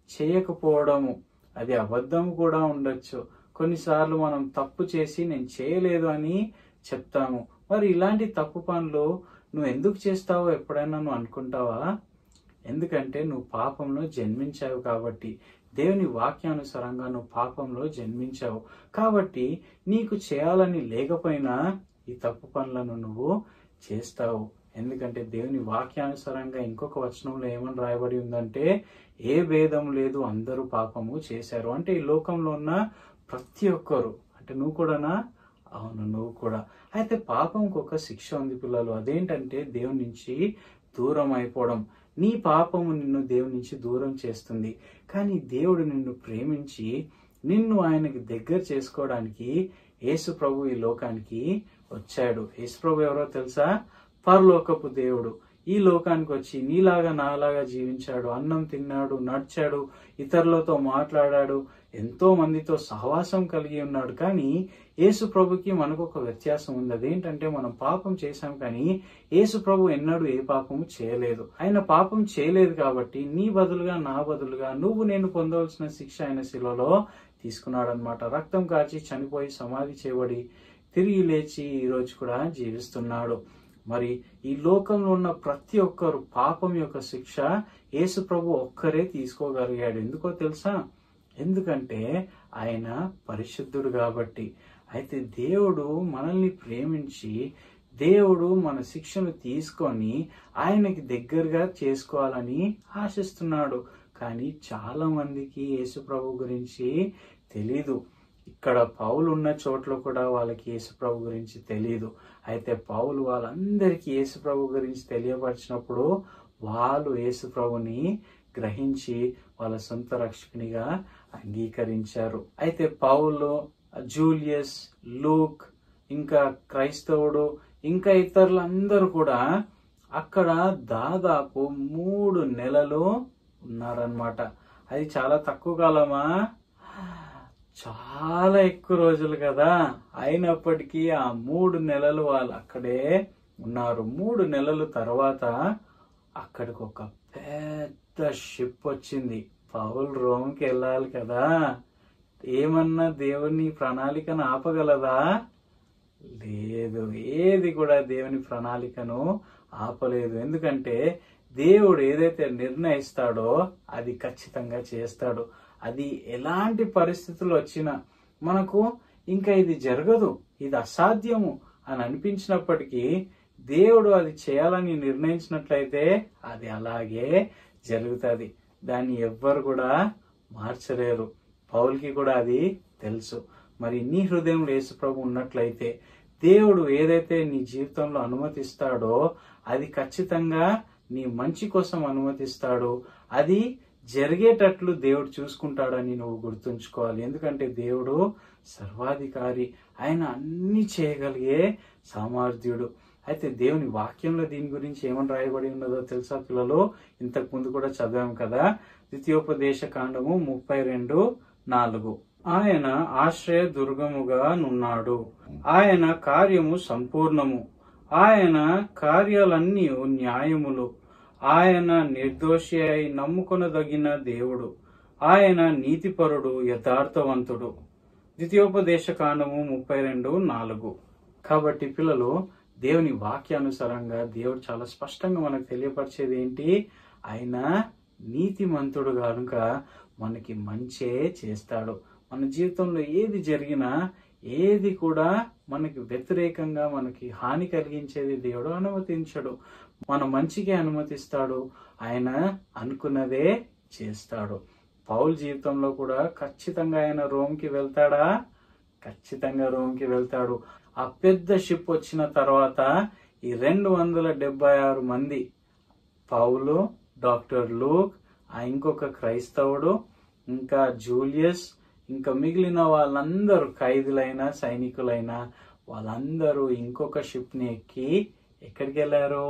చేయకపోవడము అది అబద్ధం కూడా ఉండొచ్చు కొన్నిసార్లు మనం తప్పు చేసి నేను చేయలేదు అని చెప్తాము మరి ఇలాంటి తప్పు పనులు నువ్వు ఎందుకు చేస్తావో ఎప్పుడైనా నువ్వు అనుకుంటావా ఎందుకంటే నువ్వు పాపంలో జన్మించావు కాబట్టి దేవుని వాక్యానుసారంగా నువ్వు పాపంలో జన్మించావు కాబట్టి నీకు చేయాలని లేకపోయినా ఈ తప్పు పనులను నువ్వు చేస్తావు ఎందుకంటే దేవుని వాక్యానుసారంగా ఇంకొక వచనంలో ఏమని రాయబడి ఉందంటే ఏ భేదం లేదు అందరూ పాపము చేశారు అంటే ఈ లోకంలో ఉన్న ప్రతి ఒక్కరు అంటే నువ్వు కూడానా అవును నువ్వు కూడా అయితే పాపంకి ఒక శిక్ష ఉంది పిల్లలు అదేంటంటే దేవుని నుంచి దూరం అయిపోవడం నీ పాపము నిన్ను దేవుని నుంచి దూరం చేస్తుంది కానీ దేవుడు నిన్ను ప్రేమించి నిన్ను ఆయనకి దగ్గర చేసుకోవడానికి యేసు ప్రభు ఈ లోకానికి వచ్చాడు యేసు ప్రభు ఎవరో తెలుసా పరలోకపు దేవుడు ఈ లోకానికి వచ్చి నీలాగా నాలాగా జీవించాడు అన్నం తిన్నాడు నడిచాడు ఇతరులతో మాట్లాడాడు ఎంతో మందితో సహవాసం కలిగి ఉన్నాడు కానీ యేసు ప్రభుకి మనకు ఒక వ్యత్యాసం ఉంది అదేంటంటే మనం పాపం చేశాం కానీ యేసు ప్రభు ఎన్నడూ ఏ పాపము చేయలేదు ఆయన పాపం చేయలేదు కాబట్టి నీ బదులుగా నా బదులుగా నువ్వు నేను పొందవలసిన శిక్ష ఆయన శిలలో తీసుకున్నాడు అనమాట రక్తం కాచి చనిపోయి సమాధి చేయబడి తిరిగి లేచి ఈ రోజు కూడా జీవిస్తున్నాడు మరి ఈ లోకంలో ఉన్న ప్రతి ఒక్కరు పాపం యొక్క శిక్ష యేసు ప్రభు ఒక్కరే తీసుకోగలిగాడు ఎందుకో తెలుసా ఎందుకంటే ఆయన పరిశుద్ధుడు కాబట్టి అయితే దేవుడు మనల్ని ప్రేమించి దేవుడు మన శిక్షను తీసుకొని ఆయనకి దగ్గరగా చేసుకోవాలని ఆశిస్తున్నాడు కానీ చాలా మందికి యేసు ప్రభు గురించి తెలీదు ఇక్కడ పౌలు ఉన్న చోట్ల కూడా వాళ్ళకి యేసుప్రభు గురించి తెలియదు అయితే పౌలు వాళ్ళందరికీ యేసుప్రభు గురించి తెలియపరిచినప్పుడు వాళ్ళు యేసుప్రభుని గ్రహించి వాళ్ళ సొంత రక్షకునిగా అంగీకరించారు అయితే పౌలు జూలియస్ లూక్ ఇంకా క్రైస్తవుడు ఇంకా ఇతరులందరూ కూడా అక్కడ దాదాపు మూడు నెలలు ఉన్నారనమాట అది చాలా తక్కువ కాలమా చాలా ఎక్కువ రోజులు కదా అయినప్పటికీ ఆ మూడు నెలలు వాళ్ళు అక్కడే ఉన్నారు మూడు నెలల తర్వాత అక్కడికి ఒక పెద్ద షిప్ వచ్చింది పౌల్ రోమ్కి వెళ్ళాలి కదా ఏమన్నా దేవుని ప్రణాళికను ఆపగలదా లేదు ఏది కూడా దేవుని ప్రణాళికను ఆపలేదు ఎందుకంటే దేవుడు ఏదైతే నిర్ణయిస్తాడో అది ఖచ్చితంగా చేస్తాడు అది ఎలాంటి పరిస్థితులు వచ్చినా మనకు ఇంకా ఇది జరగదు ఇది అసాధ్యము అని అనిపించినప్పటికీ దేవుడు అది చేయాలని నిర్ణయించినట్లయితే అది అలాగే జరుగుతుంది దాన్ని ఎవ్వరు కూడా మార్చలేరు పౌల్కి కూడా అది తెలుసు మరి నీ హృదయంలో యేసుప్రభు ఉన్నట్లయితే దేవుడు ఏదైతే నీ జీవితంలో అనుమతిస్తాడో అది ఖచ్చితంగా నీ మంచి కోసం అనుమతిస్తాడు అది జరిగేటట్లు దేవుడు చూసుకుంటాడని నువ్వు గుర్తుంచుకోవాలి ఎందుకంటే దేవుడు సర్వాధికారి ఆయన అన్ని చేయగలిగే సామర్థ్యుడు అయితే దేవుని వాక్యంలో దీని గురించి ఏమని రాయబడి ఉన్నదో తెలుసా పిల్లలు ఇంతకు ముందు కూడా చదివాం కదా ద్వితీయోపదేశ కాండము ముప్పై రెండు నాలుగు ఆయన ఆశ్రయ దుర్గముగా నున్నాడు ఆయన కార్యము సంపూర్ణము ఆయన కార్యాలన్నీ న్యాయములు ఆయన నిర్దోషి అయి నమ్ముకొనదగిన దేవుడు ఆయన నీతిపరుడు యథార్థవంతుడు ద్వితీయోపదేశ కాండము ముప్పై రెండు నాలుగు కాబట్టి పిల్లలు దేవుని వాక్యానుసారంగా దేవుడు చాలా స్పష్టంగా మనకు తెలియపరిచేది ఏంటి ఆయన నీతిమంతుడు కనుక మనకి మంచే చేస్తాడు మన జీవితంలో ఏది జరిగినా ఏది కూడా మనకి వ్యతిరేకంగా మనకి హాని కలిగించేది దేవుడు అనుమతించడు మన మంచికే అనుమతిస్తాడు ఆయన అనుకున్నదే చేస్తాడు పౌల్ జీవితంలో కూడా ఖచ్చితంగా ఆయన రోమ్కి వెళ్తాడా ఖచ్చితంగా రోమ్కి వెళ్తాడు ఆ పెద్ద షిప్ వచ్చిన తర్వాత ఈ రెండు వందల డెబ్బై ఆరు మంది పౌలు డాక్టర్ లూక్ ఆ ఇంకొక క్రైస్తవుడు ఇంకా జూలియస్ ఇంకా మిగిలిన వాళ్ళందరూ ఖైదీలైన సైనికులైన వాళ్ళందరూ ఇంకొక షిప్ ని ఎక్కి ఎక్కడికి వెళ్ళారు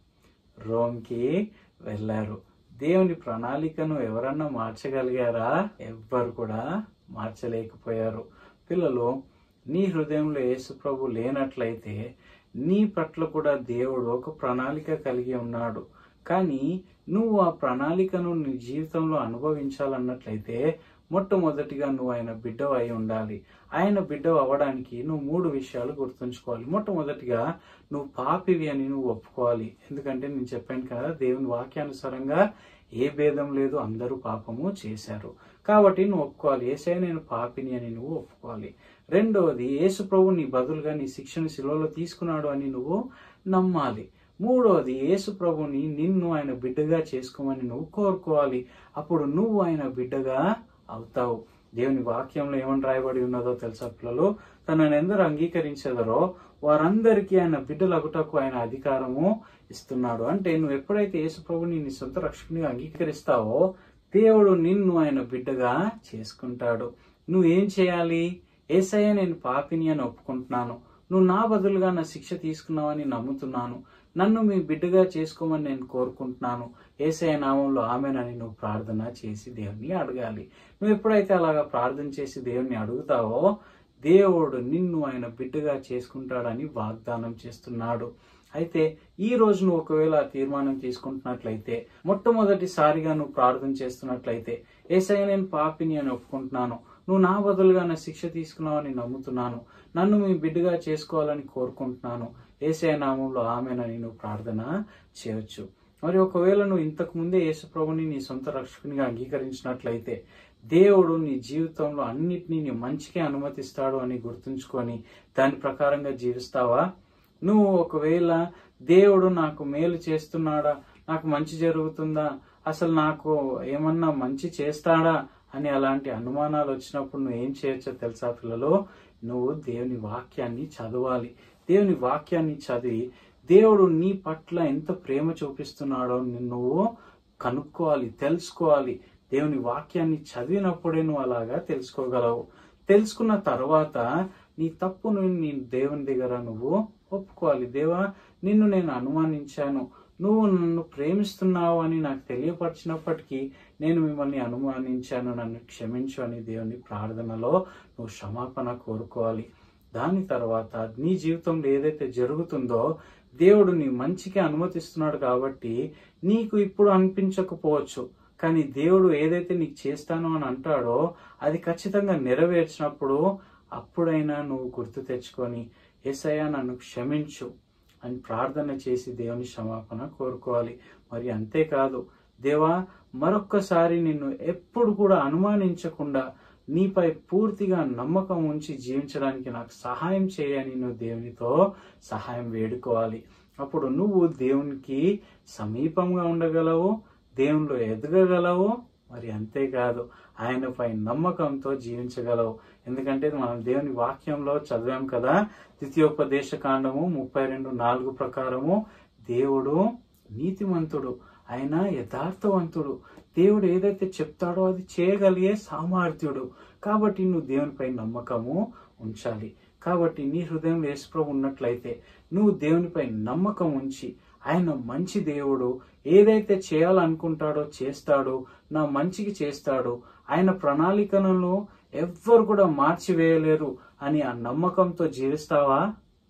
రోమ్కి వెళ్ళారు దేవుని ప్రణాళికను ఎవరన్నా మార్చగలిగారా ఎవ్వరు కూడా మార్చలేకపోయారు పిల్లలు నీ హృదయంలో యేసు ప్రభు లేనట్లయితే నీ పట్ల కూడా దేవుడు ఒక ప్రణాళిక కలిగి ఉన్నాడు కానీ నువ్వు ఆ ప్రణాళికను నీ జీవితంలో అనుభవించాలన్నట్లయితే మొట్టమొదటిగా నువ్వు ఆయన బిడ్డ అయి ఉండాలి ఆయన బిడ్డ అవ్వడానికి నువ్వు మూడు విషయాలు గుర్తుంచుకోవాలి మొట్టమొదటిగా నువ్వు పాపివి అని నువ్వు ఒప్పుకోవాలి ఎందుకంటే నేను చెప్పాను కదా దేవుని వాక్యానుసారంగా ఏ భేదం లేదు అందరూ పాపము చేశారు కాబట్టి నువ్వు ఒప్పుకోవాలి ఏసే నేను పాపిని అని నువ్వు ఒప్పుకోవాలి రెండవది యేసు ప్రభు నీ బదులుగా నీ శిక్షను శిలువలో తీసుకున్నాడు అని నువ్వు నమ్మాలి మూడవది యేసు ప్రభుని నిన్ను ఆయన బిడ్డగా చేసుకోమని నువ్వు కోరుకోవాలి అప్పుడు నువ్వు ఆయన బిడ్డగా అవుతావు దేవుని వాక్యంలో ఏమని రాయబడి ఉన్నదో తెలుసా పిల్లలు తనను ఎందరు అంగీకరించేదరో వారందరికీ ఆయన బిడ్డలగుటకు ఆయన అధికారము ఇస్తున్నాడు అంటే నువ్వు ఎప్పుడైతే యేసు ప్రభుని నీ సొంత రక్షకునిగా అంగీకరిస్తావో దేవుడు నిన్ను ఆయన బిడ్డగా చేసుకుంటాడు నువ్వేం చేయాలి ఏసయ్య నేను పాపిని అని ఒప్పుకుంటున్నాను నువ్వు నా బదులుగా నా శిక్ష తీసుకున్నావని నమ్ముతున్నాను నన్ను మీ బిడ్డగా చేసుకోమని నేను కోరుకుంటున్నాను ఏసఐ నామంలో ఆమెనని నువ్వు ప్రార్థన చేసి దేవుని అడగాలి నువ్వు ఎప్పుడైతే అలాగా ప్రార్థన చేసి దేవుని అడుగుతావో దేవుడు నిన్ను ఆయన బిడ్డగా చేసుకుంటాడని వాగ్దానం చేస్తున్నాడు అయితే ఈ రోజు నువ్వు ఒకవేళ ఆ తీర్మానం తీసుకుంటున్నట్లయితే మొట్టమొదటిసారిగా నువ్వు ప్రార్థన చేస్తున్నట్లయితే ఏసఐ నేను పాపిని అని ఒప్పుకుంటున్నాను నువ్వు నా బదులుగా నా శిక్ష తీసుకున్నావని నమ్ముతున్నాను నన్ను మీ బిడ్డగా చేసుకోవాలని కోరుకుంటున్నాను ఏసఐ నామంలో ఆమెనని నువ్వు ప్రార్థన చేయొచ్చు మరి ఒకవేళ నువ్వు ఇంతకు ముందే యేసు ప్రభుని నీ సొంత రక్షకునిగా అంగీకరించినట్లయితే దేవుడు నీ జీవితంలో అన్నిటినీ నీ మంచికే అనుమతిస్తాడు అని గుర్తుంచుకొని దాని ప్రకారంగా జీవిస్తావా నువ్వు ఒకవేళ దేవుడు నాకు మేలు చేస్తున్నాడా నాకు మంచి జరుగుతుందా అసలు నాకు ఏమన్నా మంచి చేస్తాడా అని అలాంటి అనుమానాలు వచ్చినప్పుడు నువ్వు ఏం చేయొచ్చో తెలుసా పిల్లలు నువ్వు దేవుని వాక్యాన్ని చదవాలి దేవుని వాక్యాన్ని చదివి దేవుడు నీ పట్ల ఎంత ప్రేమ చూపిస్తున్నాడో నువ్వు కనుక్కోవాలి తెలుసుకోవాలి దేవుని వాక్యాన్ని చదివినప్పుడే నువ్వు అలాగా తెలుసుకోగలవు తెలుసుకున్న తర్వాత నీ తప్పును నీ దేవుని దగ్గర నువ్వు ఒప్పుకోవాలి దేవా నిన్ను నేను అనుమానించాను నువ్వు నన్ను ప్రేమిస్తున్నావు అని నాకు తెలియపరిచినప్పటికీ నేను మిమ్మల్ని అనుమానించాను నన్ను క్షమించు అని దేవుని ప్రార్థనలో నువ్వు క్షమాపణ కోరుకోవాలి దాని తర్వాత నీ జీవితంలో ఏదైతే జరుగుతుందో దేవుడు నీ మంచికి అనుమతిస్తున్నాడు కాబట్టి నీకు ఇప్పుడు అనిపించకపోవచ్చు కానీ దేవుడు ఏదైతే నీకు చేస్తానో అని అంటాడో అది ఖచ్చితంగా నెరవేర్చినప్పుడు అప్పుడైనా నువ్వు గుర్తు తెచ్చుకొని ఏసయ్యా నన్ను క్షమించు అని ప్రార్థన చేసి దేవుని క్షమాపణ కోరుకోవాలి మరి అంతేకాదు దేవా మరొక్కసారి నిన్ను ఎప్పుడు కూడా అనుమానించకుండా నీపై పూర్తిగా నమ్మకం ఉంచి జీవించడానికి నాకు సహాయం చేయని నువ్వు దేవునితో సహాయం వేడుకోవాలి అప్పుడు నువ్వు దేవునికి సమీపంగా ఉండగలవు దేవునిలో ఎదగగలవు మరి అంతేకాదు ఆయనపై నమ్మకంతో జీవించగలవు ఎందుకంటే మనం దేవుని వాక్యంలో చదివాం కదా ద్వితీయోపదేశ కాండము ముప్పై రెండు నాలుగు ప్రకారము దేవుడు నీతిమంతుడు ఆయన యథార్థవంతుడు దేవుడు ఏదైతే చెప్తాడో అది చేయగలిగే సామర్థ్యుడు కాబట్టి నువ్వు దేవునిపై నమ్మకము ఉంచాలి కాబట్టి నీ హృదయంలో యేసుప్రభు ఉన్నట్లయితే నువ్వు దేవునిపై నమ్మకం ఉంచి ఆయన మంచి దేవుడు ఏదైతే చేయాలనుకుంటాడో చేస్తాడో నా మంచికి చేస్తాడో ఆయన ప్రణాళికలను ఎవ్వరు కూడా మార్చివేయలేరు అని ఆ నమ్మకంతో జీవిస్తావా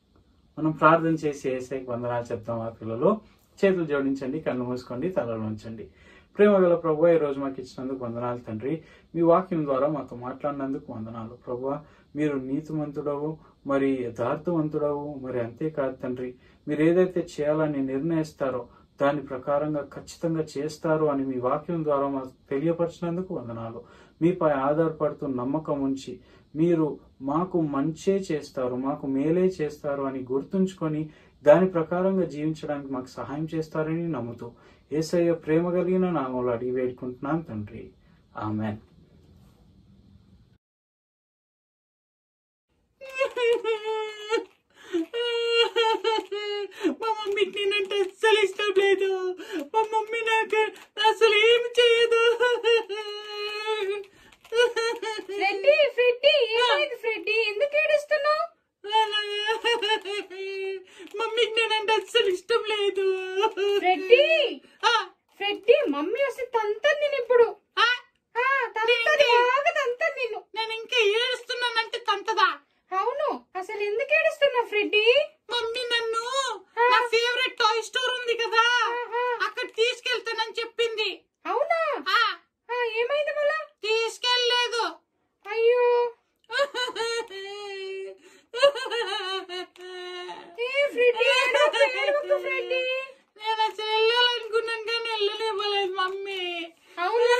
మనం ప్రార్థన చేసి ఏసైకి వందనాలు చెప్తాం ఆ పిల్లలు చేతులు జోడించండి కళ్ళు మూసుకోండి తలలు ఉంచండి ప్రేమ గల ప్రభు ఈ రోజు మాకు ఇచ్చినందుకు వందనాలు తండ్రి మీ వాక్యం ద్వారా మాతో మాట్లాడినందుకు వందనాలు ప్రభు మీరు నీతిమంతుడవు మరి యథార్థవంతుడవు మరి అంతేకాదు తండ్రి మీరు ఏదైతే చేయాలని నిర్ణయిస్తారో దాని ప్రకారంగా ఖచ్చితంగా చేస్తారు అని మీ వాక్యం ద్వారా మాకు తెలియపరిచినందుకు వందనాలు మీపై ఆధారపడుతూ నమ్మకం ఉంచి మీరు మాకు మంచే చేస్తారు మాకు మేలే చేస్తారు అని గుర్తుంచుకొని దాని ప్రకారంగా జీవించడానికి మాకు సహాయం చేస్తారని నమ్ముతూ ఏసయ్య ప్రేమ కలిగిన నామంలో అడిగి వేడుకుంటున్నాం తండ్రి ఆమెన్ మా మమ్మీకి నేనంటే అస్సలు ఇష్టం లేదు మా మమ్మీ నాకు అసలు ఏమి చేయదు ఫ్రెడ్డి ఫ్రెడ్డి ఏమైంది ఫ్రెడ్డి ఎందుకు ఏడుస్తున్నావు మమ్మీకి నేనంటే అస్సలు ఇష్టం లేదు ఫ్రెడ్డి ఆ, ఫ్రెడ్డి మమ్మీ వస్తే తంతని నేను ఇప్పుడు ఆ, ఆ, తంతది ఏంటి? బాగా తంతది నిన్ను నేను ఇంకా ఏడుస్తున్నానంటే తంతదా అవును అసలు ఎందుకు ఏడుస్తున్నావు ఫ్రెడ్డి మమ్మీ నన్ను నా ఫేవరెట్ టాయ్ స్టోర్ ఉంది కదా ఆహా. అక్కడ తీసుకెళ్తానని చెప్పింది అవునా ఆ ఆ, ఏమైంది మళ్ళా తీసుకెళ్ళలేదు అయ్యో ఏ ఫ్రెడ్డి ఏడవకు, ఏడవకు ఫ్రెడ్డి నేను అసలు వెళ్ళాలనుకున్నాను కానీ వెళ్ళనివ్వలేదు మమ్మీ అవునా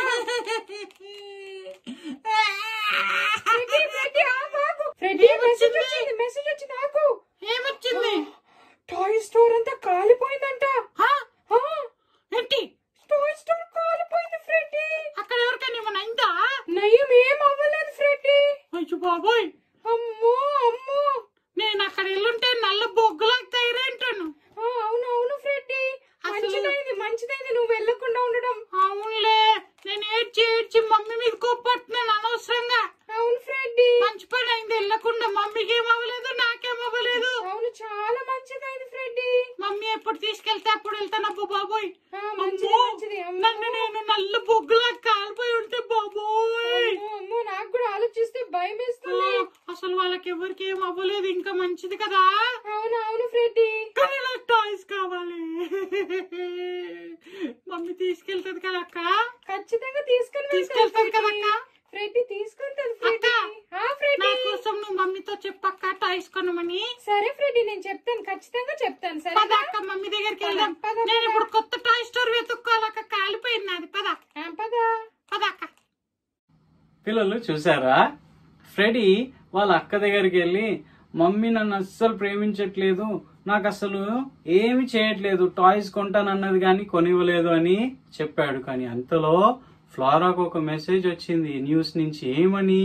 ఫ్రెడ్డి ఫ్రెడ్డి ఆగు, ఆగు. ఫ్రెడ్డి మెసేజ్ వచ్చింది మెసేజ్ వచ్చింది ఆగు ఏమొచ్చింది టాయ్ స్టోర్ అంతా కాలిపోయిందంట ఆ? ఆ, ఏంటి టాయ్ స్టోర్ కాలిపోయింది ఫ్రెడ్డి అక్కడ ఎవరికైనా ఏమైనా అయిందా నయ్యం ఏం అవ్వలేదు ఫ్రెడ్డి అయ్యో బాబోయ్ అమ్మో అమ్మో నేను అక్కడ వెళ్ళుంటే నల్ల బొగ్గులాగా తయారైంటాను ఆ, అవును అవును ఫ్రెడ్డి అసలు- మంచిదైంది మంచిదైంది నువ్వు వెళ్ళకుండా ఉండడం అవునులే నేను ఏడ్చి ఏడ్చి మమ్మీ మీద కోప్పట్టున్నాను అనవసరంగా అవును ఫ్రెడ్డి మంచి పని అయింది వెళ్ళకుండా మమ్మీకి ఏం అవ్వలేదు నాకేం అవ్వలేదు అవును చాలా మంచిదైంది ఫ్రెడ్డి మమ్మీ ఎప్పుడు తీసుకెళ్తే అప్పుడు వెళ్తాను అబ్బో బాబోయ్ ఆ, మంచిది అమ్మో, మంచిది అమ్మో. నన్ను నేను నల్ల బొగ్గులా కాలిపోయి ఉంటే బాబోయ్ అమ్మో, అమ్మో నాకు కూడా ఆలోచిస్తే భయం ఆ, వేస్తుంది అసలు వాళ్ళకి ఎవరికి ఏం అవ్వలేదు ఇంకా మంచిది కదా అవును అవును ఫ్రెడ్డి కానీ నాకు టాయ్స్ కావాలి మమ్మీ తీసుకెళ్తుంది కదా అక్క ఖచ్చితంగా తీసుకొని తీసుకెళ్తాది కదా అక్క ఫ్రెడ్డి తీసుకుంటుంది ఫ్రెడ్డి అక్క, ఆ ఫ్రెడ్డి నా కోసం నువ్వు మమ్మీతో చెప్పక్క టాయ్స్ కొనమని సరే ఫ్రెడ్డి నేను చెప్తాను ఖచ్చితంగా చెప్తాను సరే పద అక్క మమ్మీ దగ్గరికి వెళ్దాం పద, పద, నేను పద. ఇప్పుడు కొత్త టాయ్ స్టోర్ వెతుక్కోవాలక్క కాలిపోయింది నాది పద పదా పద అక్క పిల్లలు చూసారా ఫ్రెడీ వాళ్ళ అక్క దగ్గరికి వెళ్ళి మమ్మీ నన్ను అస్సలు ప్రేమించట్లేదు నాకు అసలు ఏమి చేయట్లేదు టాయ్స్ కొంటానన్నది కానీ కొనివ్వలేదు అని చెప్పాడు కానీ అంతలో ఫ్లోరాకు ఒక మెసేజ్ వచ్చింది న్యూస్ నుంచి ఏమని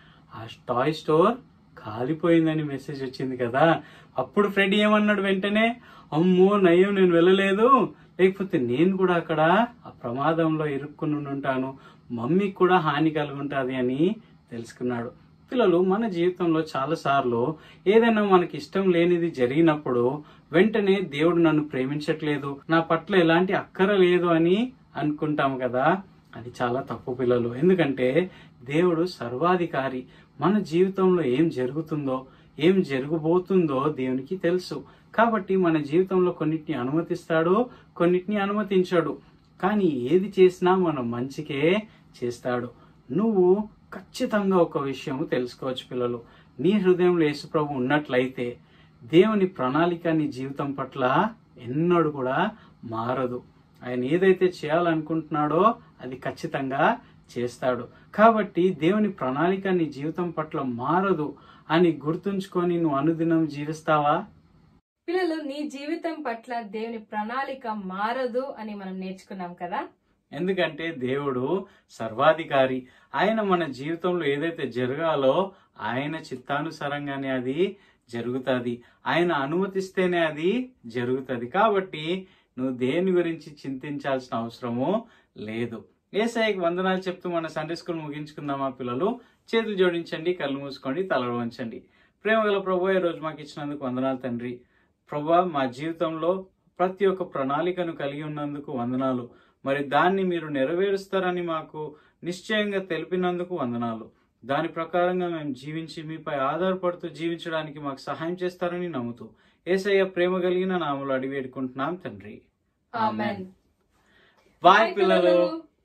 ఆ టాయ్ స్టోర్ కాలిపోయిందని మెసేజ్ వచ్చింది కదా అప్పుడు ఫ్రెడీ ఏమన్నాడు వెంటనే అమ్మో నయ్యం నేను వెళ్ళలేదు లేకపోతే నేను కూడా అక్కడ ఆ ప్రమాదంలో ఇరుక్కుని ఉంటాను మమ్మీకి కూడా హాని కలుగుంటుంది అని తెలుసుకున్నాడు పిల్లలు మన జీవితంలో చాలాసార్లు ఏదైనా మనకి ఇష్టం లేనిది జరిగినప్పుడు వెంటనే దేవుడు నన్ను ప్రేమించట్లేదు నా పట్ల ఎలాంటి అక్కర లేదు అని అనుకుంటాం కదా అది చాలా తప్పు పిల్లలు ఎందుకంటే దేవుడు సర్వాధికారి మన జీవితంలో ఏం జరుగుతుందో ఏం జరగబోతుందో దేవునికి తెలుసు కాబట్టి మన జీవితంలో కొన్నిటిని అనుమతిస్తాడు కొన్నిటిని అనుమతించాడు కానీ ఏది చేసినా మనం మంచికే చేస్తాడు నువ్వు ఖచ్చితంగా ఒక విషయం తెలుసుకోవచ్చు పిల్లలు నీ హృదయంలో యేసుప్రభు ఉన్నట్లయితే దేవుని ప్రణాళిక నీ జీవితం పట్ల ఎన్నడూ కూడా మారదు ఆయన ఏదైతే చేయాలనుకుంటున్నాడో అది ఖచ్చితంగా చేస్తాడు కాబట్టి దేవుని ప్రణాళిక నీ జీవితం పట్ల మారదు అని గుర్తుంచుకొని నువ్వు అనుదినం జీవిస్తావా పిల్లలు నీ జీవితం పట్ల దేవుని ప్రణాళిక మారదు అని మనం నేర్చుకున్నాం కదా ఎందుకంటే దేవుడు సర్వాధికారి ఆయన మన జీవితంలో ఏదైతే జరగాలో ఆయన చిత్తానుసారంగానే అది జరుగుతుంది ఆయన అనుమతిస్తేనే అది జరుగుతుంది కాబట్టి నువ్వు దేని గురించి చింతించాల్సిన అవసరము లేదు ఏసఐకి వందనాలు చెప్తూ మన సండే స్కూల్ ముగించుకుందామా పిల్లలు చేతులు జోడించండి కళ్ళు మూసుకోండి తలలు వంచండి ప్రేమ గల ప్రభు ఈ రోజు మాకు ఇచ్చినందుకు వందనాలు తండ్రి ప్రభా మా జీవితంలో ప్రతి ఒక్క ప్రణాళికను కలిగి ఉన్నందుకు వందనాలు మరి దాన్ని మీరు నెరవేరుస్తారని మాకు నిశ్చయంగా తెలిపినందుకు వందనాలు దాని ప్రకారంగా మేము జీవించి మీపై ఆధారపడుతూ జీవించడానికి మాకు సహాయం చేస్తారని నమ్ముతూ ఏసయ్య ప్రేమ కలిగిన నామలు అడిగి వేడుకుంటున్నాం తండ్రి ఆమెన్ బాయ్ పిల్లలు